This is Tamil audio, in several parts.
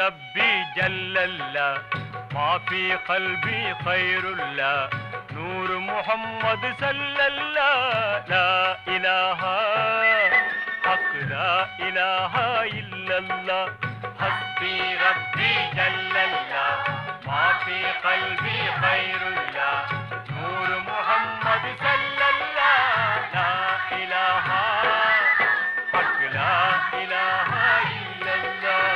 ربي جل الله ما في قلبي خير الله نور محمد صلى الله لا إله حق لا إله إلا الله حسبي ربي جل الله ما في قلبي خير الله نور محمد صلى الله لا إله حق لا إله إلا الله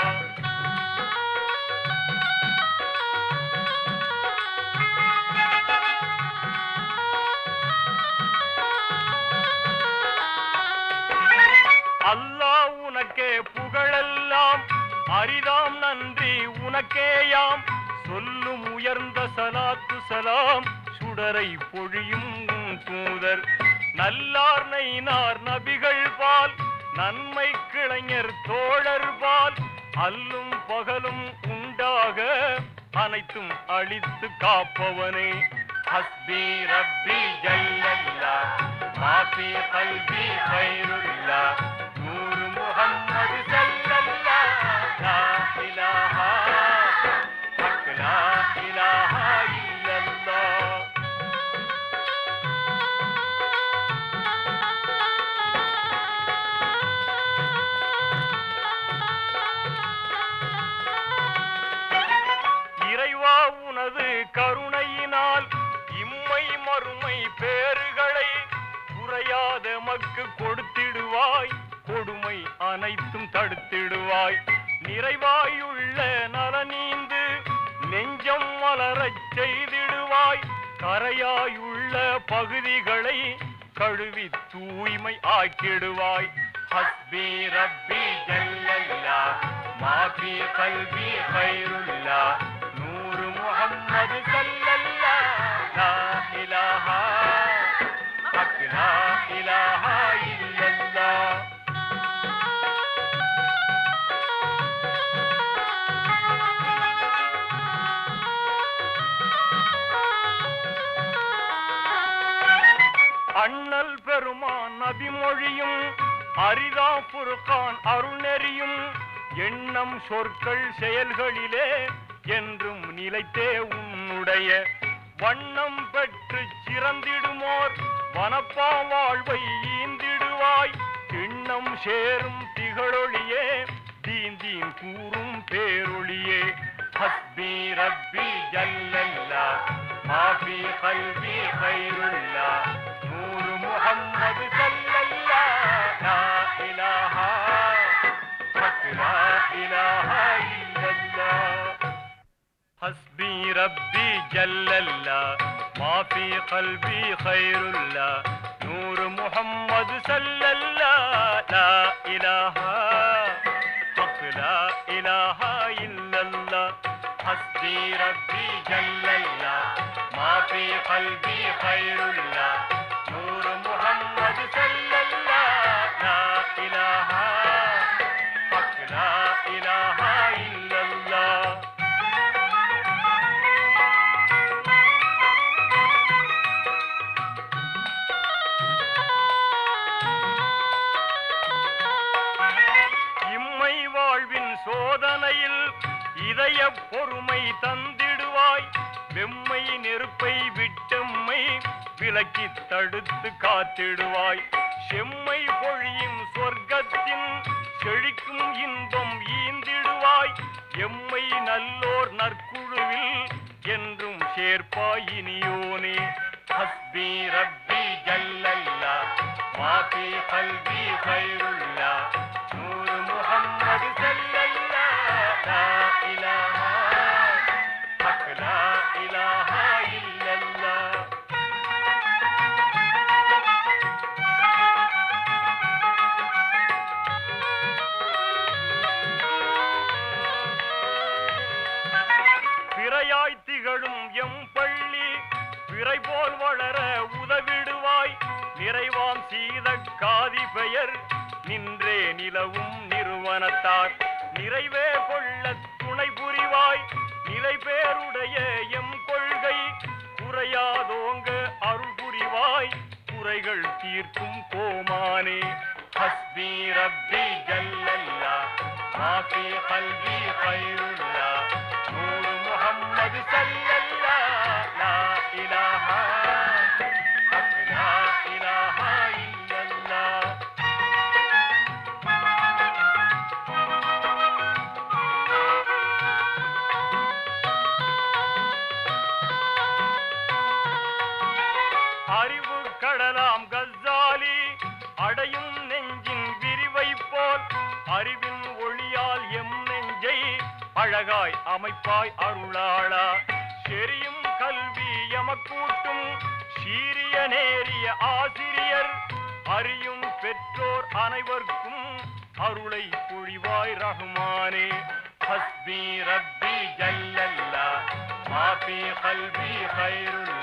அல்லாஹ் உனக்கே புகழெல்லாம் அரிதாம் நன்றி உனக்கேயாம் சொல்லும் உயர்ந்த சலாத்து சலாம் சுடரை பொழியும் உன் தூதர் நல்லார் நைனார் நபிகள் பால் நன்மை கிளைஞர் தோழர் பால் அல்லும் பகலும் உண்டாக அனைத்தும் அழித்து காப்பவனே ஹஸ்பி ரப்பி ஜல்லல்லா மாஃபி கல்வி خيرுல்லா நூறு முஹம்மது ஸல்லல்லா லா இலாஹா ஹக் லா இலாஹா இல்லல்லாஹ் இறைவா உனது கருணையினால் இம்மை மறுமை பேறுகளை குறையாத மக்கு கொடுத்திடுவாய் கொடுமை அனைத்தும் தடுத்திடுவாய் நிறைவாயுள்ள நலனீந்து நெஞ்சம் மலரச் செய்திடுவாய் கரையாயுள்ள பகுதிகளை கழுவி தூய்மை ஆக்கிடுவாய் ஹஸ்பி ரப்பி ஜல்லல்லா மாஃபி கல்வி خيرுல்லா நூறு முஹம்மது ஸல்லல்லா லா இலாஹா ஹக் லா இலாஹா இல்லல்லாஹ் அண்ணல் பெருமான் நபிமொழியும் அரிதா புருகான் அருணெறியும் எண்ணம் சொற்கள் செயல்களிலே என்றும் நிலைத்தே உன்னுடைய வண்ணம் பெற்று சிறந்திடுமோர் வனப்பா வாழ்வை ஈந்திடுவாய் எண்ணம் சேரும் திகழொளியே தீந்தீன் கூறும் பேரொளியே ஹஸ்பி ரப்பி ஜல்லல்லா மாஃபி கல்வி خيرுல்லா நூறு முஹம்மது ஸல்லல்லா லா இலாஹா ஹக் லா இலாஹா இல்லல்லாஹ் حسبي ربي جل الله ما في قلبي خير الله نور محمد صلى الله لا إله حق لا إله إلا الله حسبي ربي جل الله ما في قلبي خير الله نور محمد صلى الله لا إله حق لا إله إلا الله இம்மை வாழ்வின் சோதனையில் இதய பொறுமை தந்திடுவாய் வெம்மை நெருப்பை விட்டம்மை விலக்கி தடுத்து காத்திடுவாய் செம்மை பொழியும் சொர்க்கத்தின் செழிக்கும் இன்பம் ஈந்திடுவாய் எம்மை நல்லோர் நற்குழுவில் என்றும் சேர்ப்பாய் இனியோனே ஹஸ்பி ரப்பி ஜல்லல்லா மாஃபி கல்வி خيرுல்லா நூறு முஹம்மது ஸல்லல்லா லா இலாஹா ஹக் லா இலாஹா இல்லல்லாஹ் பிறையாய் திகழும் எம் பள்ளி பிறை போல் வளர உதவிடுவாய் நிறைவாம் சீத காதி பெயர் நின்றே நிலவும் நிறுவனத்தார் நிறைவே கொள்ள துணை புரிவாய் நிலை பேருடைய எம் கொள்கை குறையாதோங்க அருள் புரிவாய் குறைகள் தீர்க்கும் கோமானே ஹஸ்பி ரப்பி ஜல்லல்லா ما في قلبي خير الله نور محمد صلى الله لا إله حق لا إله إلا الله அறிவு கடலாம் கஸ்ஸாலி அடையும் நெஞ்சின் விரிவை போல் அறிவின் ஒளியால் எம் நெஞ்சை அழகாய் அமைப்பாய் அருளாளா செரியும் கல்வி எமக்கூட்டும் சீரிய நேரிய ஆசிரியர் அறியும் பெற்றோர் அனைவர்க்கும் அருளை பொழிவாய் ரஹ்மானே ஹஸ்பி ரப்பி ஜல்லல்லா மாபி கல்வி خير